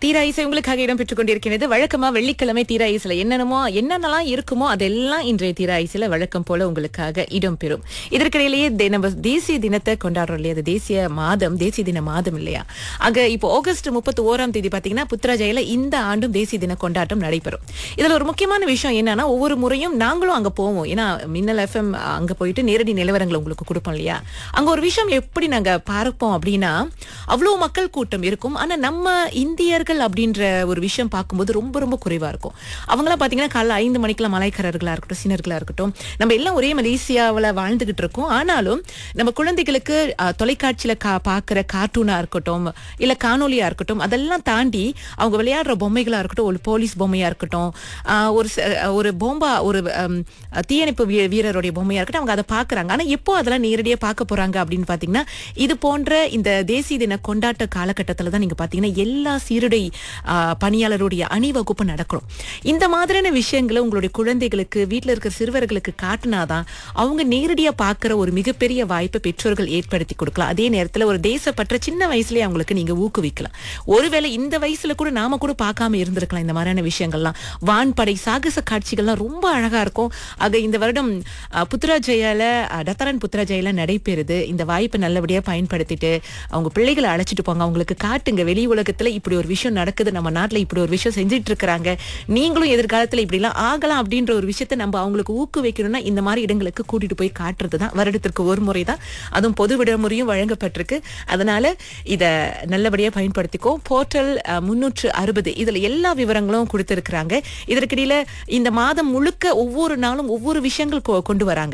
தீரா இசை உங்களுக்காக இடம்பெற்றுக் கொண்டிருக்கிறது வழக்கமா வெள்ளிக்கிழமை தீரா இசைல என்னென்னமோ என்னென்னலாம் இருக்குமோ அதெல்லாம் இன்றைய தீரா இசைல வழக்கம் போல உங்களுக்காக இடம்பெறும் இதற்கிடையிலேயே தே- நம்ம தேசிய தினத்தை கொண்டாடுறோம் இல்லையா அது தேசிய மாதம் தேசிய தின மாதம் இல்லையா அங்க இப்போ ஆகஸ்ட் முப்பத்தி ஓராம் தேதி பாத்தீங்கன்னா புத்ராஜயில இந்த ஆண்டும் தேசிய தின கொண்டாட்டம் நடைபெறும் இதுல ஒரு முக்கியமான விஷயம் என்னன்னா ஒவ்வொரு முறையும் நாங்களும் அங்க போவோம் ஏன்னா மின்னல் எஃப்எம் அங்க போயிட்டு நேரடி நிலவரங்களை உங்களுக்கு கொடுப்போம் இல்லையா அங்க ஒரு விஷயம் எப்படி நாங்க பார்ப்போம் அப்படின்னா அவ்வளவு மக்கள் கூட்டம் இருக்கும் ஆனா நம்ம இந்தியர்கள் அப்படின்ற ஒரு விஷயம் பார்க்கும்போது ரொம்ப ரொம்ப குறைவா இருக்கும் அவங்களாம் பாத்தீங்கன்னா காலைல ஐந்து மணிக்கெல்லாம் மலாய்க்காரர்களா இருக்கட்டும் சீனர்களா இருக்கட்டும் நம்ம எல்லாம் ஒரே மலேசியாவுல வாழ்ந்துகிட்டு இருக்கோம் ஆனாலும் நம்ம குழந்தைகளுக்கு அஹ், தொலைக்காட்சியில கா பாக்குற கார்ட்டூனா இருக்கட்டும் இல்ல காணொலியா இருக்கட்டும் அதெல்லாம் தாண்டி அவங்க விளையாடுற பொம்மைகளா இருக்கட்டும் ஒரு போலீஸ் பொம்மையா இருக்கட்டும் ஆஹ், ஒரு ச- ஒரு பொம்பா ஒரு ஹம், தீயணைப்பு வீ- வீரருடைய பொம்மையா இருக்கட்டும் அவங்க அதை பாக்குறாங்க ஆனா எப்போ அதெல்லாம் நேரடியா பார்க்க போறாங்க அப்படின்னு பாத்தீங்கன்னா இது போன்ற இந்த தேசிய தின கொண்டாட்ட காலகட்டத்துல தான் நீங்க பாத்தீங்கன்னா எல்லா சீருடை ஆஹ், பணியாளருடைய அணிவகுப்பு நடக்கணும் இந்த மாதிரியான விஷயங்களை உங்களுடைய குழந்தைகளுக்கு வீட்ல இருக்கிற சிறுவர்களுக்கு காட்டினாதான் அவங்க நேரடியா பார்க்கிற ஒரு மிகப்பெரிய வாய்ப்பை பெற்றோர்கள் ஏற்படுத்தி கொடுக்கலாம் அதே நேரத்துல ஒரு தேசப்பற்ற சின்ன வயசுலயே அவங்களுக்கு நீங்க ஊக்குவிக்கலாம் ஒருவேளை இந்த வயசுல கூட நாம கூட பார்க்காம இருந்திருக்கலாம் இந்த மாதிரியான விஷயங்கள்லாம் வான்படை சாகச காட்சிகள்லாம் ரொம்ப அழகா இருக்கும் ஆக இந்த வருடம் அஹ், புத்ராஜயால அஹ், டத்தரன் புத்ராஜயால நடைபெறுது இந்த வாய்ப்பை நல்லபடியா பயன்படுத்திட்டு அவங்க பிள்ளைகளை அழைச்சிட்டு போங்க அவங்களுக்கு காட்டுங்க வெளி உலகத்துல இப்படி ஒரு விஷயம் நடக்குது நம்ம நாட்டுல இப்படி ஒரு விஷயம் செஞ்சுட்டு இருக்கிறாங்க நீங்களும் எதிர்காலத்துல இப்படி எல்லாம் ஆகலாம் அப்படின்ற ஒரு விஷயத்தை நம்ம அவங்களுக்கு ஊக்குவிக்கணும்னா இந்த மாதிரி இடங்களுக்கு கூட்டிட்டு போய் காட்டுறது தான் வருடத்திற்கு ஒரு முறை தான் அதுவும் பொது விடுமுறையும் வழங்கப்பட்டிருக்கு அதனால இத நல்லபடியா பயன்படுத்திக்கோ போர்ட்டல் முன்னூற்று அறுபது இதுல எல்லா விவரங்களும் கொடுத்திருக்கிறாங்க இதற்கிடையில இந்த மாதம் முழுக்க ஒவ்வொரு நாளும் ஒவ்வொரு விஷயங்கள் கொ- கொண்டு வராங்க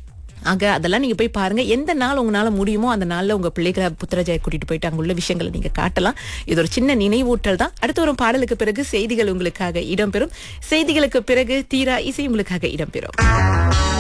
ஆக அதெல்லாம் நீங்க போய் பாருங்க எந்த நாள் உங்களால முடியுமோ அந்த நாள்ல உங்க பிள்ளைகளை புத்திரஜாய கூட்டிட்டு போயிட்டு அங்க உள்ள விஷயங்களை நீங்க காட்டலாம் இது ஒரு சின்ன நினைவூட்டல் தான் அடுத்து வரும் பாடலுக்கு பிறகு செய்திகள் உங்களுக்காக இடம்பெறும் செய்திகளுக்கு பிறகு தீரா இசை உங்களுக்காக இடம்பெறும்